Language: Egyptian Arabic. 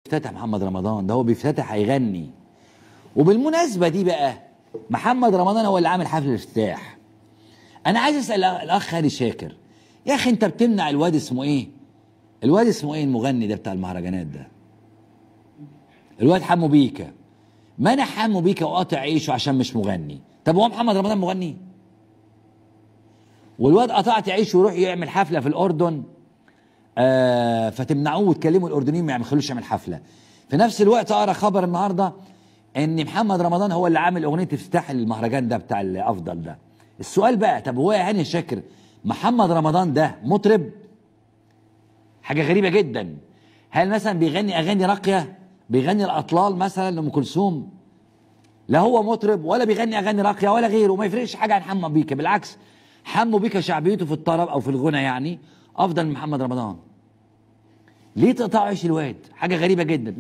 افتتح محمد رمضان ده هو بيفتتح هيغني وبالمناسبه دي بقى محمد رمضان هو اللي عامل حفل الافتتاح انا عايز اسال الاخ خالد شاكر يا اخي انت بتمنع الواد اسمه ايه الواد اسمه ايه المغني ده بتاع المهرجانات ده الواد حمو بيكا منع حمو بيكا وقاطع عيشه عشان مش مغني طب هو محمد رمضان مغني والواد قطعت عيشه ويروح يعمل حفله في الاردن آه فتمنعوه وتكلموا الاردنيين ما يخلوش يعمل حفله في نفس الوقت اقرا خبر النهارده ان محمد رمضان هو اللي عامل اغنيه افتتاح المهرجان ده بتاع الافضل ده السؤال بقى طب هو يا هاني شاكر محمد رمضان ده مطرب حاجه غريبه جدا هل مثلا بيغني اغاني راقيه بيغني الاطلال مثلا لام كلثوم لا هو مطرب ولا بيغني اغاني راقيه ولا غيره ما يفرقش حاجه عن حمو بيكا بالعكس حمو بيكا شعبيته في الطرب او في الغنى يعني افضل من محمد رمضان ليه تقطعوا عيش الواد حاجه غريبه جدا